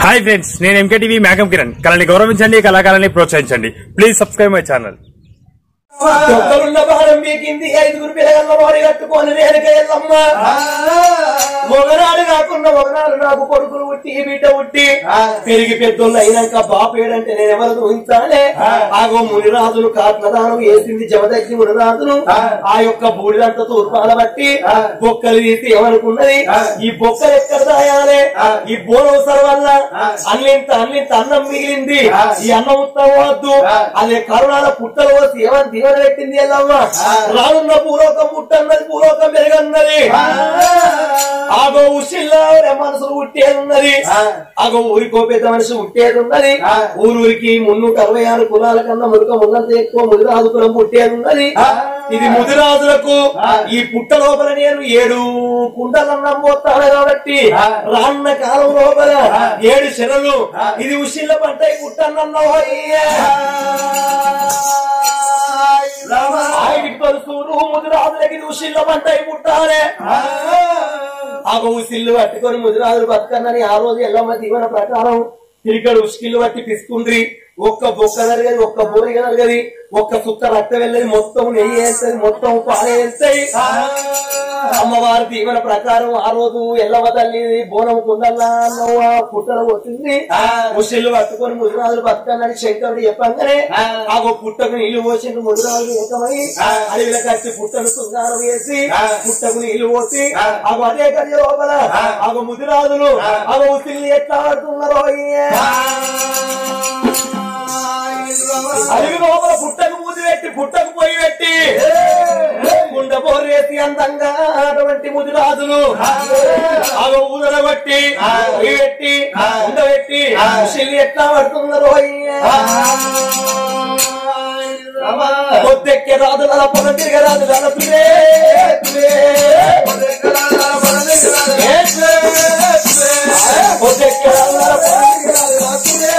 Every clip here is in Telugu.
హాయ్ ఫ్రెండ్స్ నేను ఎంకేటీవీ మేఘం కిరణ్ కళని గౌరవించండి కళాకారాన్ని ప్రోత్సహించండి ప్లీజ్ సబ్స్క్రైబ్ మై ఛానల్ ఒక్కరున్న భారం మీకింది ఐదుగురు పిల్లగల్ల వాడి కట్టుకొని రేణుక ఎల్లమ్మ ఒకనాడు కాకుండా ఒకనాడు నాకు కొడుకులు ఉట్టి బిడ్డ ఉట్టి పెరిగి పెద్దోళ్ళు అయినాక బాపేడంటే నేను ఎవరు ఊహించాలే ఆగో మునిరాజులు కాట్లదానం వేసింది జమదగ్గి మునిరాజును ఆ యొక్క బూడిదంత తూర్పాల బట్టి బొక్కలు తీసి ఏమనుకున్నది ఈ బొక్కలు ఎక్కడ దాయాలే ఈ బోనవసర వల్ల అన్నింత అన్నింత అన్నం మిగిలింది ఈ అన్నం ఉత్తవద్దు అదే కరుణాల పుట్టలు పోసి ఏమని దీవెన పెట్టింది ఎల్లమ్మ రానున్న పూర్వకం పుట్టన్నది పూర్వకం పెరగన్నది ఆగో ఉసిల్లా మనసులు ఉట్టేది ఉన్నది ఆగో ఊరికో పెద్ద మనిషి ఉట్టేది ఉన్నది ఊరూరికి మున్నూట అరవై ఆరు కులాల కన్నా మురుక ఉన్నంత ఎక్కువ ముదిరాజు కులం పుట్టేది ఉన్నది ఇది ముదిరాజులకు ఈ పుట్ట లోపల నేను ఏడు కుండలన్నం పోతాను కాబట్టి రాన్న కాలం లోపల ఏడు శరలు ఇది ఉసిళ్ళ పంట పుట్టన్నన్నో ఆయనకి తెలుసురు ముదిరాజులకి ఉసిళ్ళ పంట పుట్టాలే ఆగ ఉసిళ్ళు పట్టుకొని ముదిరాజులు బతకన్నని ఆ రోజు ఎల్లమ్మ దీవెన ప్రకారం తిరిగడు ఉసిళ్ళు పట్టి పిసుకుండ్రి ఒక్క బొక్క జరగదు ఒక్క బోరిగ జరగది ఒక్క సుక్క రక్త వెళ్ళేది మొత్తం నెయ్యి వేస్తుంది మొత్తం పాలే వేస్తాయి అమ్మవారి దీవెన ప్రకారం ఆ రోజు ఎల్లమ్మ తల్లి బోనం కుండల్లా నవ్వ పుట్టలు వచ్చింది ముసిళ్ళు పట్టుకొని ముదిరాజులు బతకన్నని శంకరుడు చెప్పంగానే ఆగో పుట్టకు నీళ్లు పోసిండు ముదిరాజులు ఏకమై అడవిల కట్టి పుట్టను శృంగారం వేసి పుట్టకు నీళ్లు పోసి ఆగో అదే గడి లోపల ఆగో ముదిరాజులు ఆగో ఉసిల్ని ఎట్లా ఆడుతున్నారో అడవి లోపల పుట్టకు మూసి పెట్టి పుట్టకు పోయి పెట్టి గుండె పోరేసి అందంగా అటువంటి ముదిరాజులు ఆగో ఊదర బట్టి పొయ్యి పెట్టి ఉండబెట్టి ఉసిల్ని ఎట్లా పడుతున్నారో పొద్దెక్కే రాదు అలా పొద తిరిగే రాదు అలా తులే తులే పొద్దెక్కే రాదు అలా పొద తిరిగే రాదు అలా తులే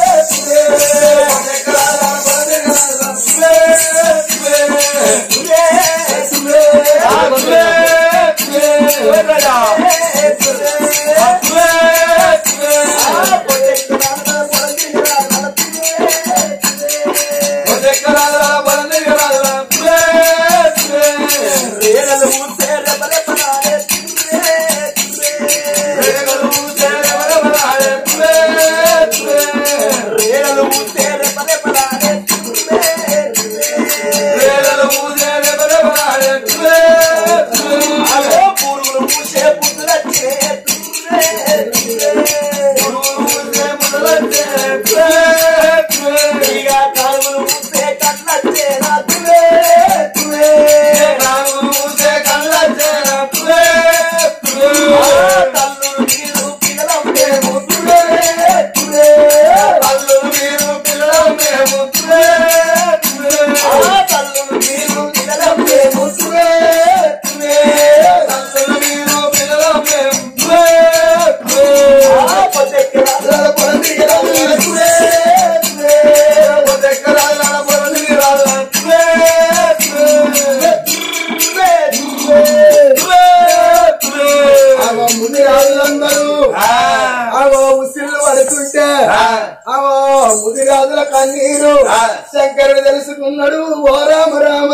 అవో ముందు రాజులందరూ అవో ఉసిళ్ళు పడుతుంటే అవో ముది రాజుల కన్నీరు శంకరుడు తెలుసుకున్నాడు ఓ రామ రామ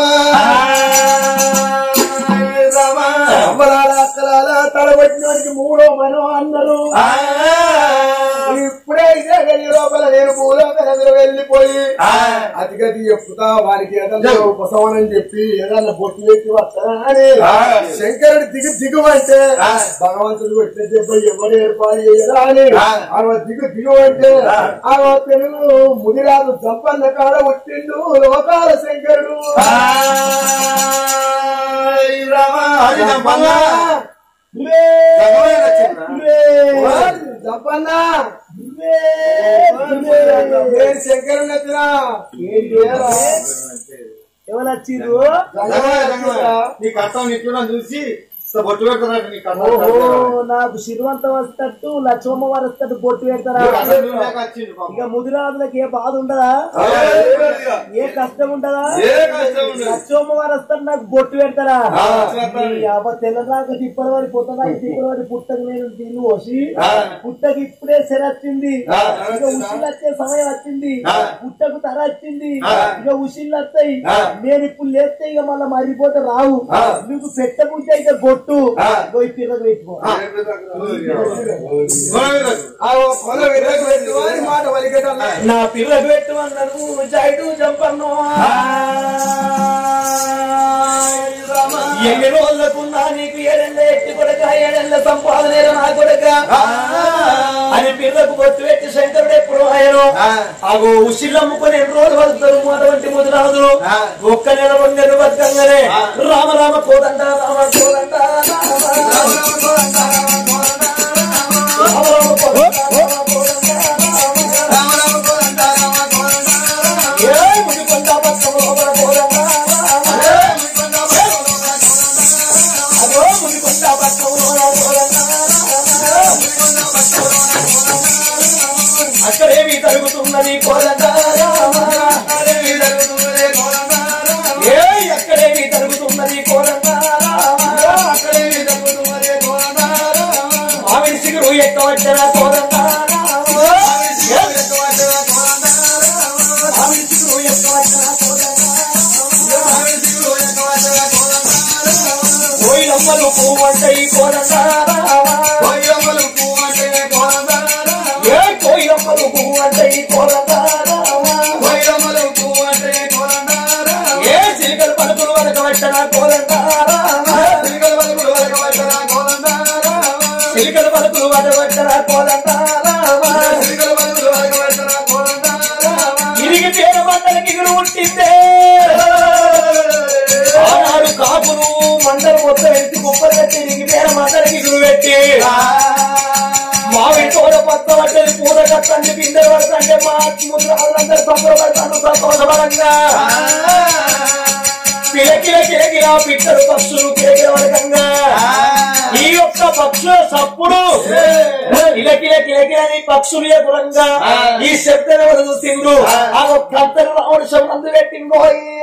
అమ్మలాల అక్కలాల తడబట్టినోడికి మూడో మనో అన్నారు ఇప్పుడే ఇదే గడి లోపల నేను భూలోకం ఎదురు వెళ్ళిపోయి అతిగతి చెప్పుతా వారికి ఏదన్నా ఉపశమనం చెప్పి ఏదన్నా బొట్టు పెట్టి వస్తానని శంకరుడు దిగు దిగువంటే భగవంతుడు పెట్టిన దెబ్బ ఎవరు ఏర్పాటు చేయరా అని ఆమె దిగు దిగువంటే ఆమె తెలుగు ముదిరాజు సంపన్న కాడ పుట్టిండు లోకాల శంకరుడు సంపన్న నేను శంకరుడు నచ్చినా ఎవరొచ్చిరు సంగమయ్య, సంగమయ్య. నీ కష్టం ఇట్లా చూసి బొట్టు పెడుతున్నట్టు నీకు అర్థం ఓహో కాదు. నాకు శిరువంత వస్తట్టు లక్ష్మమ్మ వారు వస్తట్టు బొట్టు పెడతారా నీకు అర్థం లేక వచ్చిండు పాపం. ఇక ముదిరాజులకు ఏ బాధ ఉండదా ఆ, ఏ లేదు ఇక. ఏ కష్టం ఉండదా ఏ కష్టం ఉండదు. లక్ష్మమ్మ వారు వస్తారు నాకు బొట్టు పెడతారా ఆ, అవ్వ తెల్లదాకా తిప్పల వాడి పొత్తదా తిప్పల వాడి పుట్టకు నేను తిని పోసి ఆ. పుట్టకి ఇప్పుడే సెర వచ్చింది ఆ. ఇక ఉసిళ్ళు వచ్చే సమయం వచ్చింది ఆ. పుట్టకు తర వచ్చింది ఆ. ఇక ఉసిళ్ళు వస్తాయి ఆ. నేను ఇప్పుడు లేస్తే ఇక మళ్ళీ మరిపోతే రావు ఆ. నీకు పెట్టకుంటే అయితే బొట్టు ఆ. పోయి పిల్లలు పెట్టుకో ఆ, ఓ కొన విరగ పెట్టు అని మాట పలికేటన్నా. నా పిల్లలు పెట్టమన్నాను జైడు జంపన్ను ఎన్ని రోజులకున్నా నీకు ఏడెళ్ళ ఎట్టి కొడక ఏడెళ్ళ సంపాదన నా కొడక అని పిల్లకు బొట్టు పెట్టి శంకరుడు ఎప్పుడు ఆయన అగో ఉసిళ్ళు అమ్ముకొని ఎన్ని రోజులు బతుకుతారు అటువంటి ముదిరాజులు ఒక్క నెల రెండు నెలలు బతకంగానే రామ రామ కోదండ రామ కోదండ రామ రామ కోదండ రామ కోదండ ఏ ముడికొండ పక్కన లోపల కోదండ అదో ముడికొండ పక్కన లోపల కోదండ అక్కడేమి జరుగుతున్నది కోదండ ఏ అక్కడేమి జరుగుతున్నది కోదండ మామిడి సిగురు ఎక్కవచ్చరా కోదండ మామిడి సిగురు ఎక్కవచ్చరా కోయిలమ్మలు పువ్వంటాయి కోదండ ఏ కోయిలమ్మలు పువ్వంటాయి కోదండ ఏ చిలికలు పలుకులు వరకవచ్చరా కోదండ చిలికలు పలుకులు వరకవచ్చరా కోదండ ఇరిగి పేర మందలకి ఇగురు పుట్టిందే ఆనాడు కాపులు మందలు మొత్తం ఎత్తి కుప్పలు కట్టి ఇరిగి పేర మందలకి ఇగురు పెట్టి మామిడి తోట పక్క పట్టని పూల కట్టండి బిందెలు పడతంటే మా ముద్రాలందరూ సంబరపడతాను సంతోషపరంగా కిలకిల కిలకిల పిట్టలు పక్షులు కిలకిల వరకంగా ఈ యొక్క పక్షుల సప్పుడు కిలకిల కిలకిలని పక్షులు ఎదురంగా ఈ శబ్దం ఎవరు చూసిండ్రు ఆ ఒక్క అంతరు రావణ శబ్దందు పెట్టిందో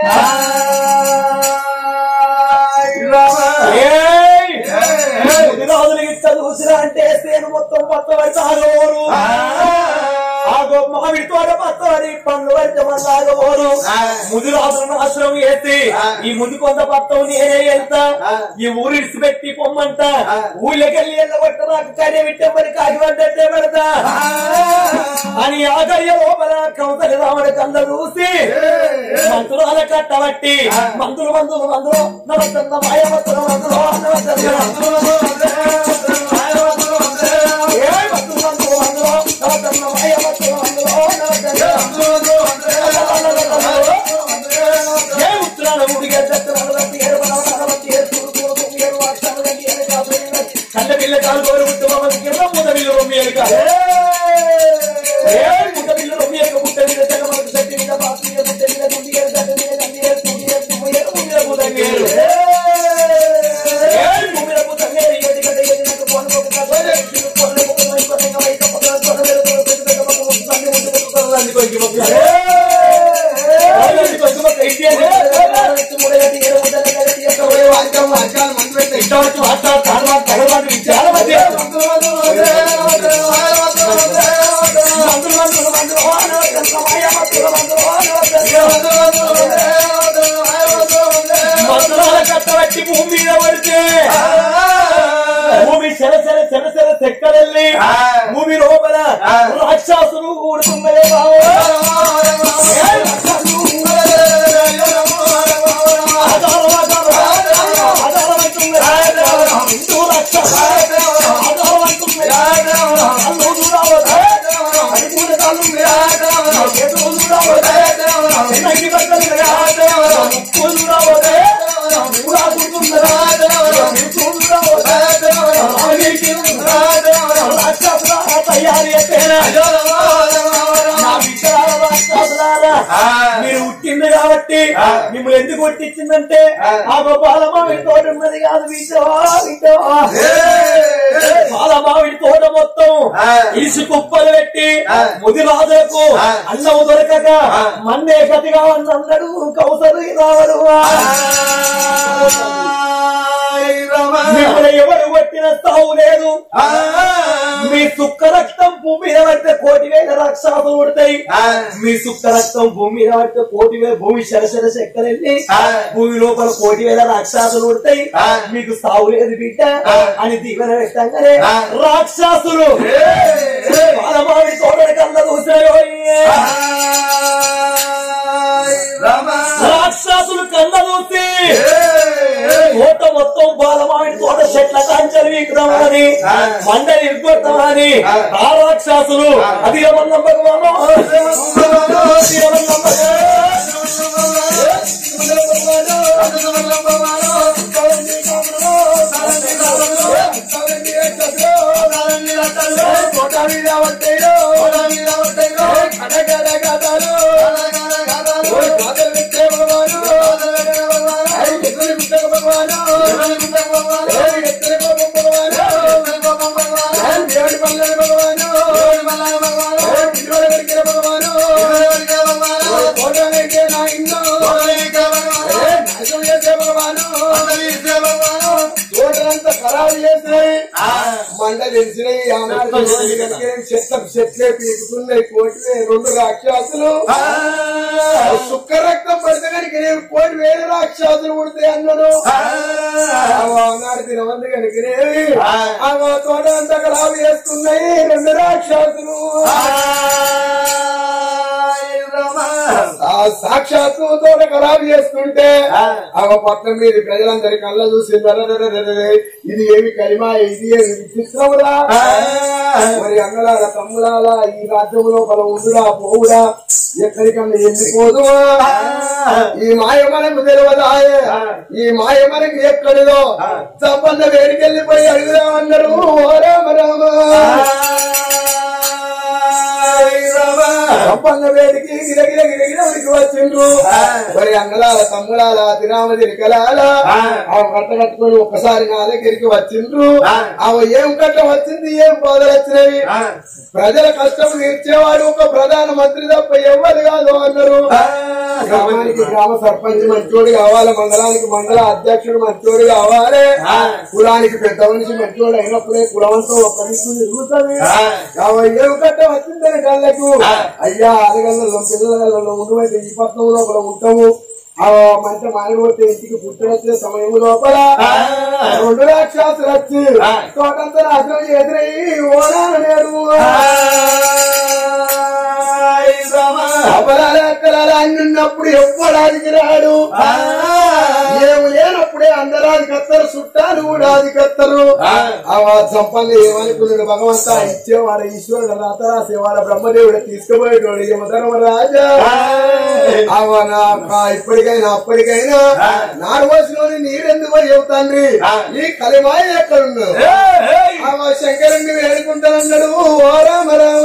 రాజులు ఇట్ట చూసినా అంటే సేను మొత్తం పత్త పడతారు ఆగో మామిడి తోట పత్తడి పండ్లు పడితే మళ్ళీ ఆగబోరు ముదిరాజులను ఆశ్రమం ఎత్తి ఈ ముందు కొంత పత్తం నేనే వెళ్తా ఈ ఊరు ఇడిచిపెట్టి పొమ్మంట ఊళ్ళకెళ్ళి వెళ్ళబట్ట నాకు కనే విట్టే మరి కాకిపడ్డట్టే పెడతా అని ఆగర్య లోపల కౌతలి రాముడి కళ్ళ చూసి మంత్రుల కట్టబట్టి మందులు మందులు మందులు నవతన్న మాయవత్తుల మందులు నవతన్న ఏ మందులు మందులు మందులు నవతన్న మాయవత్తుల మందులు ఏ ఉత్తరాల ఊడిగే దత్తరాల రత్తి ఏడు బలవ నలవత్తి ఏడు తూరు తూరు తొమ్మిది ఏడు అక్షరాలు గంటి ఏడు కాదు ఏడు కళ్ళ పిల్ల కాలు కోరి ముట్టు మమ్మల్ని కింద ముద్ద బిల్లు రొమ్మి ఎలుక ఏ ముద్ద బిల్లు రొమ్మి ఎలుక ముట్ట మీద తెగ మనకు శక్తి మీద బాసు మీద ముట్ట మీద గుండి ఏడు గంట మీద గండి ఏడు తుమ్మి ఏడు తుమ్మి ఏడు ముమ్మిద పూతంగేరు ఏ ముమ్మిద పూతంగేరు ఏడు గంట ఏడు నాకు పోను పోకు తగ్గ చిరు పోను పోకు మై కొనగ మై కప్ప కొన మీద కొన పెద్ద పెద్ద మొక్క మొక్క సంగి ముట్టు ముట్టు కొన రండి కొయ్యి మొక్క రండి కొయ్యి మొక్క ఇంటి అంటే ముడగటి ఏడు ముద్దల గట్టి యొక్క ఒరే వాక్యం వాక్యాలు మందు పెట్టే ఇష్టం వచ్చి మాట్లాడు తర్వాత తగలవాడు విచారం మధ్య మందులు మందులు మందులు వానవద్దంత మాయ మందులు మందులు వానవద్దంత మందులాల కట్టబట్టి భూమి మీద పడితే భూమి సెల సెల సెల సెల చెక్కలెళ్ళి భూమి లోపల రాక్షసులు ఊడుతున్నాయే బావ తయారీ అయితే నా విగ్రహాల రాక్షసులారా మీరు పుట్టింది కాబట్టి మిమ్మల్ని ఎందుకు కొట్టించిందంటే ఆ బాలమావిడి తోట ఉన్నది కాదు వింటవా వింటవా బాలమావిడి తోట మొత్తం ఇసు కుప్పలు పెట్టి ముదిరాజులకు అన్నం దొరకక మన్నే గతిగా అన్నాడు కౌసలు రావడు మిమ్మల్ని ఎవరు కొట్టిన స్థావు లేదు మీ సుక్క రక్తం భూమి మీద పడితే కోటి వేల రాక్షసులు ఉడతాయి మీ సుక్క రక్తం భూమి మీద పడితే కోటి వేల భూమి శరశర చెక్కలెళ్ళి భూమి లోపల కోటి వేల రాక్షసులు ఉడతాయి మీకు సావు లేదు బిడ్డ అని దీవెన పెట్టంగానే రాక్షసులు బాలమావిడి తోటని కళ్ళ చూసాయో రాక్షసులు కళ్ళ చూసి తోట మొత్తం బాలమావిడి తోట చెట్ల కాంచెలు వీకుదామని మండలి ఇరుకొడతామని ఆ రాక్షసులు అది ఏమన్నా భగవాను అది ఏమన్నా తోటలంతా ఖరాబు చేసినాయి మండలి తెలిసినాయి ఆనాడు చెత్త చెట్లే పీకుతున్నాయి కోటి రెండు రాక్షసులు సుక్క రక్తం పడితే కనుక నేను కోటి వేల రాక్షసులు పుడితే అన్నాడు ఆనాడు తినమంది కనుకనేవి ఆ తోట అంతా ఖరాబు చేస్తున్నాయి రెండు రాక్షసులు ఆ సాక్షాత్తు తోట ఖరాబు చేస్తుంటే ఆ పక్కన మీద ప్రజలందరి కళ్ళ చూసి "రరరరరరరే, ఇది ఏమి కలిమా ఇది ఏమి విచిత్రమురా మరి అన్నలాల తమ్ములాల ఈ రాజ్యం లోపల ఉండురా పోవురా ఎక్కడికన్నా వెళ్ళిపోదు ఈ మాయ మనకు తెలియదాయే ఈ మాయ మనకి ఎక్కడిదో సంబంధ వేడికెళ్ళిపోయి అడుగుదామన్నారు ఓ రామ రామ సంపన్న వేడికి గిరగిర గిరగిర ఉడికి వచ్చిండ్రు మరి అంగళాల తమ్ముడాల తిరామ తిరికలాల ఆమె కట్ట కట్టుకొని ఒక్కసారి నా దగ్గరికి వచ్చిండ్రు ఆమె ఏం కట్ట వచ్చింది ఏం బాధలు వచ్చినవి ప్రజల కష్టం తీర్చేవాడు ఒక ప్రధాన మంత్రి తప్ప ఎవరు కాదు అన్నారు గ్రామానికి గ్రామ సర్పంచ్ మంచోడు కావాలి మండలానికి మండల అధ్యక్షుడు మంచోడు కావాలి కులానికి పెద్ద మనిషి మంచోడు అయినప్పుడే కులవంతం ఒక్క దిక్కు తిరుగుతుంది కాబట్టి ఏం కట్ట వచ్చిందని కళ్ళకు అయ్యా అరగల్లో పిల్లలలో ఉండమైతే ఈ పట్నం లోపల ఉంటాము ఆ మంచి మానవతే ఇంటికి పుట్టినచ్చే సమయం లోపల రెండు రాక్షసులు వచ్చి తోటంతా నాశనం ఎదురయ్యి ఓడాడు అపరాలు ఎక్కడాలు అన్ని ఉన్నప్పుడు ఎవ్వడానికి రాడు ఏమి లేనప్పుడే అందరాది కత్తరు చుట్టాలు కూడా అది కత్తరు ఆ సంపన్న ఏమనుకున్నాడు భగవంతా ఇచ్చేవాడు ఈశ్వరుడు రాత రాసేవాడు బ్రహ్మదేవుడు తీసుకుపోయేటోడు యమధర్మరాజా అవన ఇప్పటికైనా అప్పటికైనా నాడు వచ్చిన నీరెందుకు చెబుతాండ్రి ఈ కలిమాయ ఎక్కడున్నావు ఆ శంకరుణ్ణి వేడుకుంటానన్నాడు ఓ రామ రామ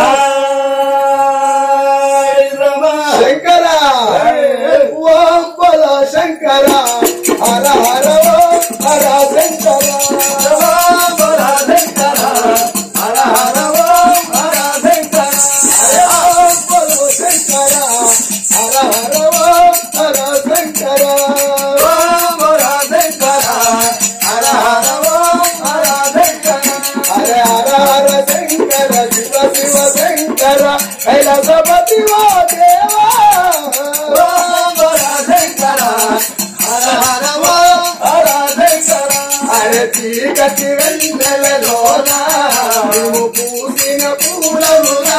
శంకర ఓం బల శంకర హర హర ఓం హర శంకర ఓం బల శంకర హర హర ఓం హర శంకర ఓం బల శంకర హర హర ఓం హర శంకర ఓం బల శంకర హర హర ఓం హర శంకర హర హర హర శంకర శివ శివ శంకర కైలాసపతి ఓ దేవా ఓం బల శంకర హర హర ఓం హర శంకర హర చీకటి వెన్నెలలోన నువ్వు పూసిన పూలమునా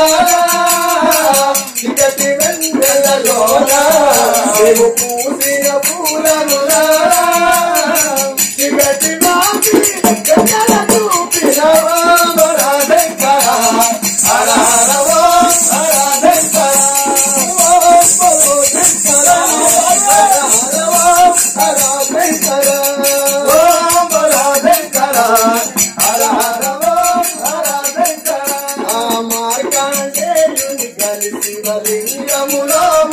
చీకటి వెన్నెలలోన నువ్వు పూసిన పూలమునా చీకటి మాకి గజల చూపినవా బల శంకర హర హర ఓం హర శంకర ఓం బలో శంకర హర హర ఓం హర శంకర ఓం బలో శంకర హర హర ఓం హర శంకర ఆ మార్కండేయుని కలిసి శివలింగములో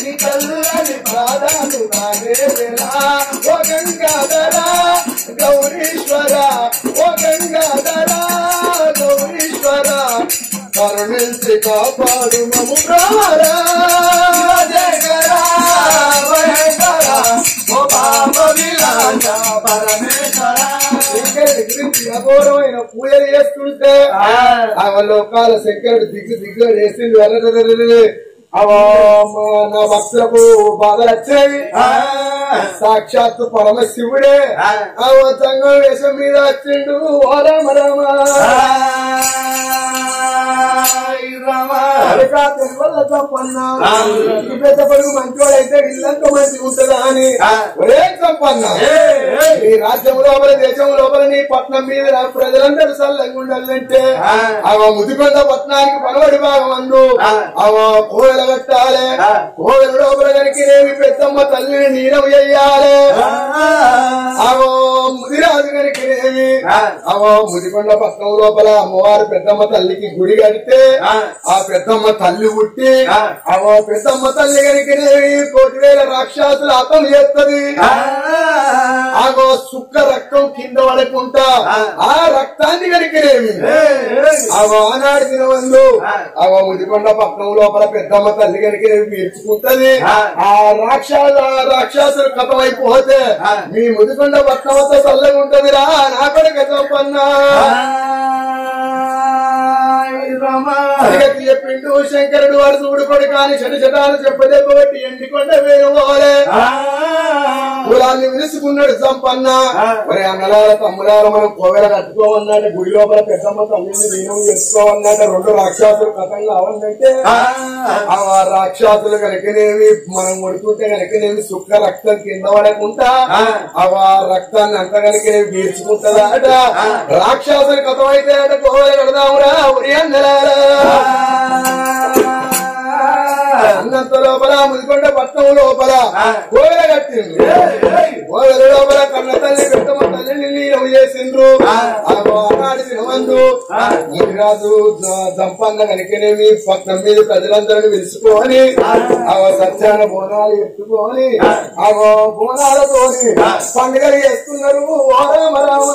నీ కల్లని పాదాలు నాగేలా ఓ గంగాధర గౌరీశ్వర ఓ గంగాధర గౌరీశ్వర కరుణించి కాపాడు మము ప్రారా జగర భయంకర ఓ పాప విలాస పరమేశ్వర శంకరుడి గురించి అఘోరమైన పూజలు చేస్తుంటే అవలోకాల శంకరుడు దిగ్గు దిగ్గు వేసింది వెళ్ళ అవా మా- నా భక్తులకు బాధలు వచ్చాయి సాక్షాత్తు పరమశివుడే అవ సంగం వేషం మీద వచ్చిండు ఓ రామ రామ అరికాతని వల్ల తప్పన్నా ఈ పెద్ద పడుగు మంచివాడైతే ఇల్లంతా మంచిగా ఉంటుందా అని ఒరే తప్పన్నా ఈ రాజ్యం లోపల దేశం లోపల నీ పట్నం మీద నా ప్రజలందరూ చల్లంగా ఉండాలంటే అవ ముదికొండ పట్నానికి పనవడి భాగం అందు అవ కోవెల కట్టాలి కోవెల లోపల కనుక రేవి పెద్దమ్మ తల్లిని నీరం చెయ్యాలి అవ ముదిరాజు కనుక రేవి అవ ముదికొండ పట్నం లోపల అమ్మవారు పెద్దమ్మ తల్లికి గుడి కడితే ఆ పెద్దమ్మ తల్లి పుట్టి అవ పెద్దమ్మ తల్లి కనుక రేవి కోటి వేల రాక్షసులు అతం చేస్తుంది ఆగో సుక్క రక్తం కింద పడకుండా ఆ రక్తాన్ని కనికిరేమి అవ ఆనాడు దినవందు అవ ముదికొండ పట్నం లోపల పెద్దమ్మ తల్లి కనికిరేమి పీల్చుకుంటది ఆ రాక్షస రాక్షసులు కథమైపోతే మీ ముదికొండ పట్నంతో చల్లగా ఉంటదిరా నా కొడుకు చెప్పన్నా అడిగతి చెప్పిండు శంకరుడు వాడు చూడు కొడుకు అని చెడు చెడాలు చెప్పదెబ్బ బట్టి ఎండికొండ వేరు పోలే కులాన్ని విలుసుకున్నాడు సంపన్న మరి అన్నలాల తమ్ములాల మనం కోవెల కట్టుకోమన్నాడు గుడి లోపల పెద్దమ్మ తల్లిని వీణం చేసుకోమన్నాడు రెండు రాక్షసులు కథంగా అవంటే ఆ రాక్షసులు కనుకనేవి మనం ఉడుకుంటే కనుకనేవి సుక్క రక్తం కింద పడకుండా ఆ రక్తాన్ని అంత కనుకనేవి పీల్చుకుంటుందా అట రాక్షసులు కథమైతే అట కోవెల కడదామురా ఉరి అన్నంత లోపల ముదికొండ పట్నం లోపల కోవెల కట్టింది కోవెల లోపల కన్న తల్లి పెద్దమ్మ తల్లిని నీలం చేసిండ్రు ఆనాడు దినమందు మునిరాజు దంపన్న కనుకనేమి పట్నం మీద ప్రజలందరినీ పిలుచుకొని ఆ సత్యాన బోనాలు ఎత్తుకొని ఆ బోనాలతోని పండుగలు చేస్తున్నారు ఓ రామ రామ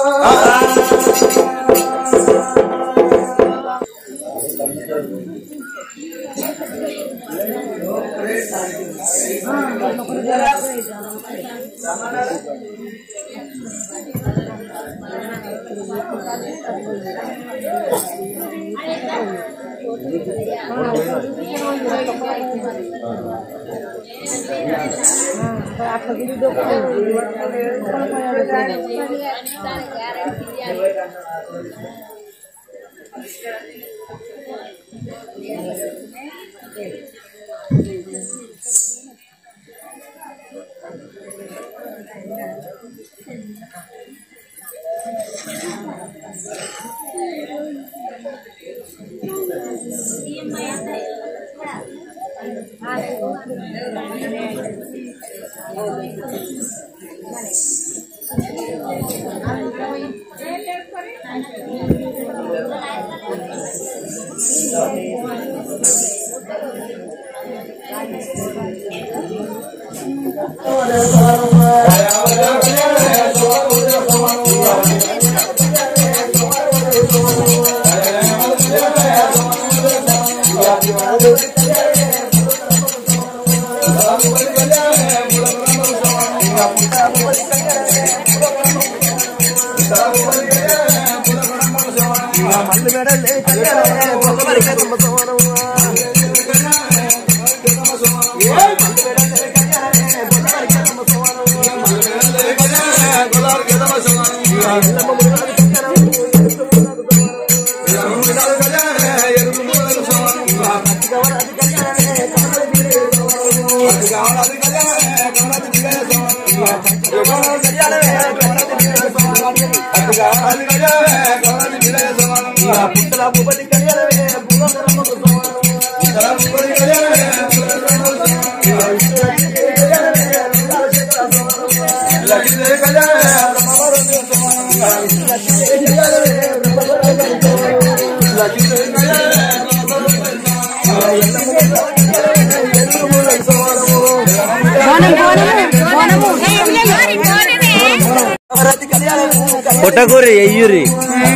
పుట్టకూరి ఎయ్యూరి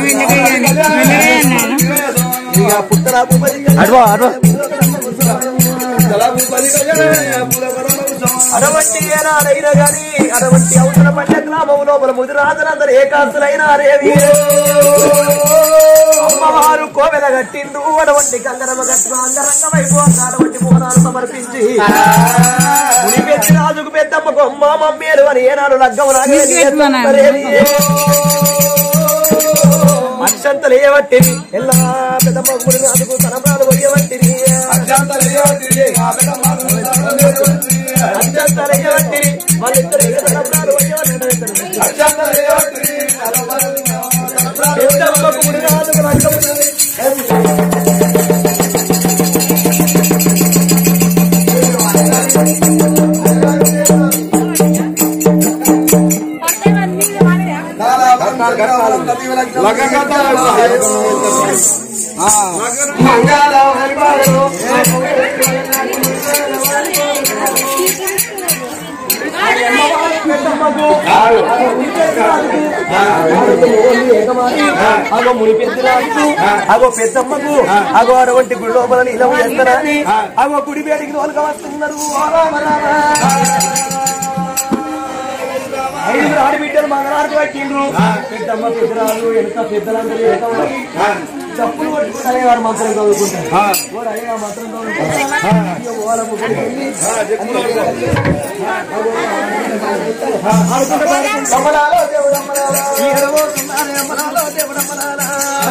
ఇక పుట్టరా భూపతి అడ్వా అడ్వా అటువంటి ఏనాడైనా గాని అటువంటి అవసర పడ్డ గ్రామం లోపల ముదిరాజనందరూ ఏకాంతులైన రేవి అమ్మవారు కోవెల కట్టిండు అటువంటి కంగరమ కట్టిన అంగరంగ వైపు అటువంటి మోనాలు సమర్పించి మునిపెత్తి రాజుకు పెద్దమ్మ కొమ్మ మమ్మేలు అని ఏనాడు లగ్గం రాగేది అక్షంతలు ఏవట్టివి ఎల్లా పెద్దమ్మ గుడి రాజుకు తనప్రాలు పోయవట్టివి అక్షంతలు ఏవట్టివి వాళ్ళిద్దరు తనప్రాలు పోయవట్టివి పెద్దమ్మ గుడి రాజుకు లగ్గం అగో ముని పెద్దరాజు అగో పెద్దమ్మకు అగో అటువంటి గుడి లోపల నీలం చేస్తారని అగో గుడి బయటికి తోలుక వస్తున్నారు ఓ రామ రామ. ఐదుగురు ఆడబిడ్డలు మంగళారతి పట్టిండ్రు పెద్దమ్మ పెద్దరాలు ఎంత పెద్దలందరూ ఎంత ఉన్నారు. చెప్పులు కొట్టుకుంటే అయ్యగారు మంత్రం చదువుకుంటారు ఓరు అయ్యగారు మంత్రం చదువుకుంటారు ఇక వాళ్ళ ముగ్గురికి వెళ్ళి అమ్మలాలో దేవుడు అమ్మలాలా. ఈడబోతున్నారే అమ్మలాలో దేవుడు అమ్మలాలా.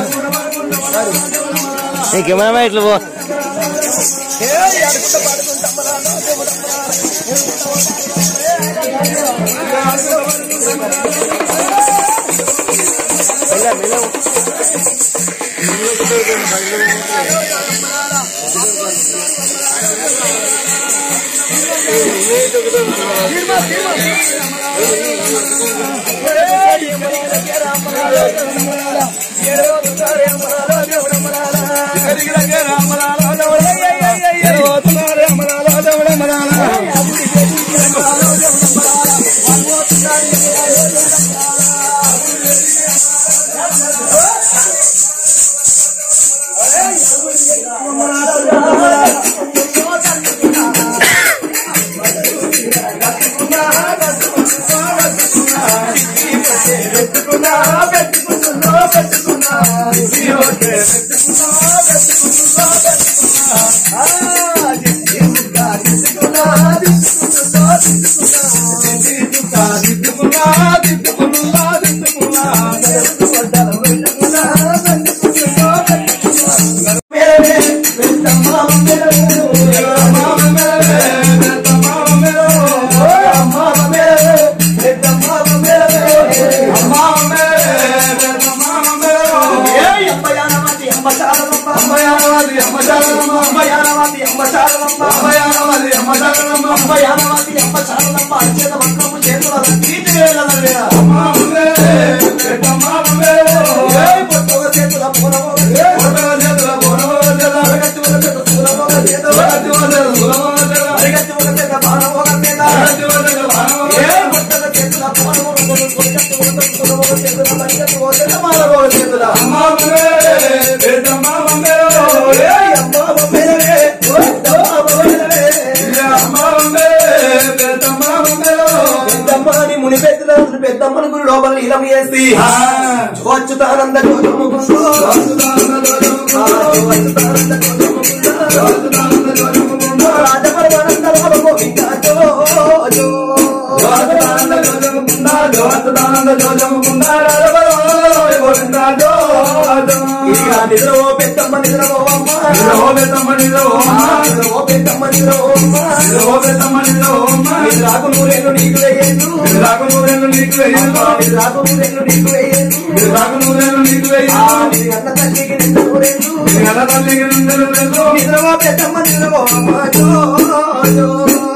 కెమెరా ఇట్లా పో ఏయ్ ఆడుకుంటా పాడుకుంటా అమ్మలాలో దేవుడు అమ్మలాలా. పెద్దమ్మని ముని పెద్దరాజులు పెద్దమ్మని గురి లోపల నీలం చేసి వచ్చుతానంద గోధుమకుండు రాజపరమానంద రామ గోవింద జో ఇక నిద్రవో పెద్దమ్మ నిద్రవో అమ్మ నిద్రవో పెద్దమ్మ నిద్రవో అమ్మ నిద్రాకు నూరేళ్ళు నీకు వేయను నిద్రాకు నూరేళ్ళు నీకు వేయను ఆ, నీ అన్న తల్లికి నిద్ర నూరేళ్ళు నిద్రవో పెద్దమ్మ నిద్రవో అమ్మ జో జో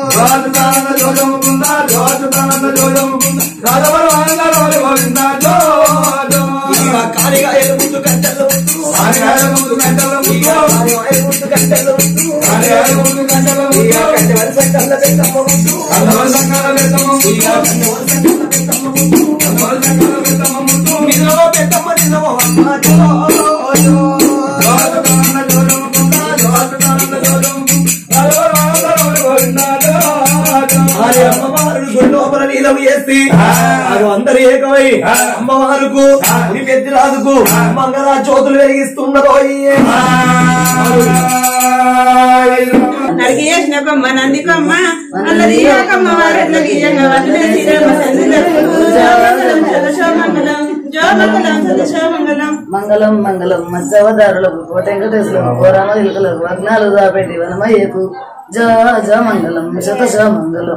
ఇక కాలిగాయల ముందు గంటలు ముందు ఇక కాలిగాయల ముందు గంటలు ముందు ఇక గంట వరుస కళ్ళ పెద్దమ్మ ముందు ఇక గంట వరుస కళ్ళ పెద్దమ్మ ముందు మరి అమ్మవారు గుడి లోపల నీలం వేసి అది అందరు ఏకమై అమ్మవారుకు ఉరి పెద్దరాజుకు మంగళ జ్యోతులు వెలిగిస్తున్నదో నడికి చేసిన కొమ్మ నంది కొమ్మ అల్లది కమ్మ వారెట్ల గీయంగా వదిలే శ్రీరామ సన్నిధులకు జోమంగళం సదశోమంగళం జోమంగళం సదశోమంగళం మంగళం మంగళం మత్స్యవదారులకు కోటెంకటేశ్వరులకు కోరామ ఇలుకలకు వగ్నాలు దాపెట్టి వనమయ్యకు జ జ మంగళం శతశ మంగళం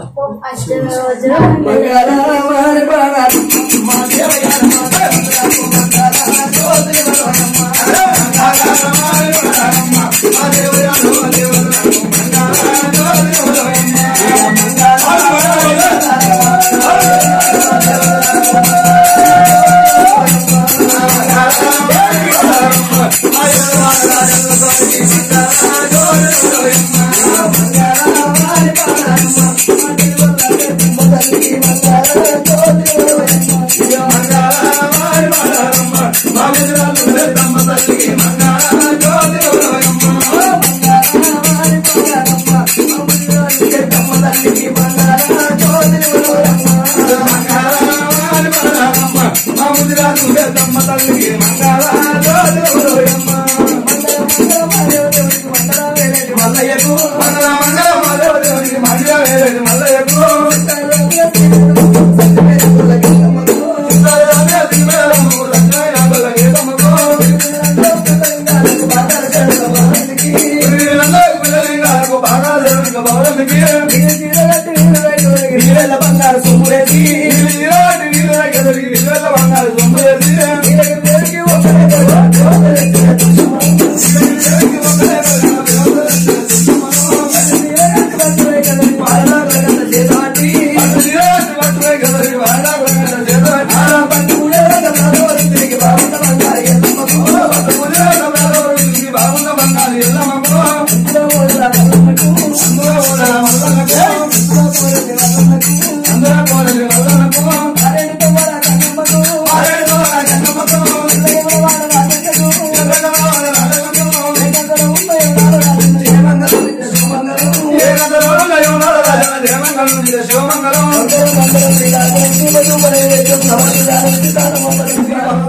బంగారు సొమ్ములేసి శివమంగళం